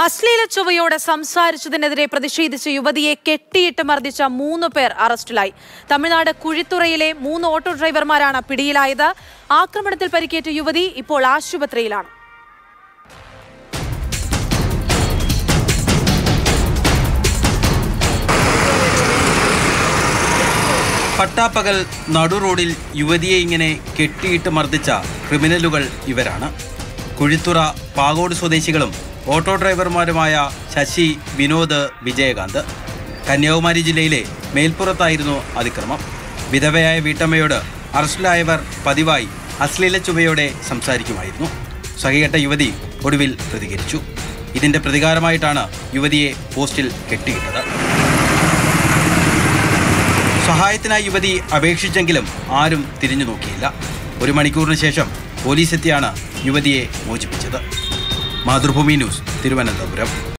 അശ്ലീല ചൊവ്വയോടെ സംസാരിച്ചതിനെതിരെ പ്രതിഷേധിച്ച് യുവതിയെ കെട്ടിയിട്ട് മർദ്ദിച്ച മൂന്ന് പേർ അറസ്റ്റിലായി തമിഴ്നാട് കുഴിത്തുറയിലെ മൂന്ന് ഓട്ടോ ഡ്രൈവർമാരാണ് പിടിയിലായത് ആക്രമണത്തിൽ പരിക്കേറ്റ യുവതി ഇപ്പോൾ ആശുപത്രിയിലാണ് പട്ടാപ്പകൽ നടു റോഡിൽ യുവതിയെ ഇങ്ങനെ കെട്ടിയിട്ട് മർദ്ദിച്ച ക്രിമിനലുകൾ ഇവരാണ് കുഴിത്തുറ പാകോട് സ്വദേശികളും ഓട്ടോ ഡ്രൈവർമാരുമായ ശശി വിനോദ് വിജയകാന്ത് കന്യാകുമാരി ജില്ലയിലെ മേൽപ്പുറത്തായിരുന്നു അതിക്രമം വിധവയായ വീട്ടമ്മയോട് അറസ്റ്റിലായവർ പതിവായി അശ്ലീല ചുവയോടെ സംസാരിക്കുമായിരുന്നു സഹികെട്ട യുവതി ഒടുവിൽ പ്രതികരിച്ചു ഇതിന്റെ പ്രതികാരമായിട്ടാണ് യുവതിയെ പോസ്റ്റിൽ കെട്ടിയിട്ടത് സഹായത്തിനായി യുവതി അപേക്ഷിച്ചെങ്കിലും ആരും തിരിഞ്ഞു നോക്കിയില്ല ഒരു മണിക്കൂറിന് ശേഷം പോലീസ് എത്തിയാണ് യുവതിയെ മോചിപ്പിച്ചത് മാതൃഭൂമി ന്യൂസ് തിരുവനന്തപുരം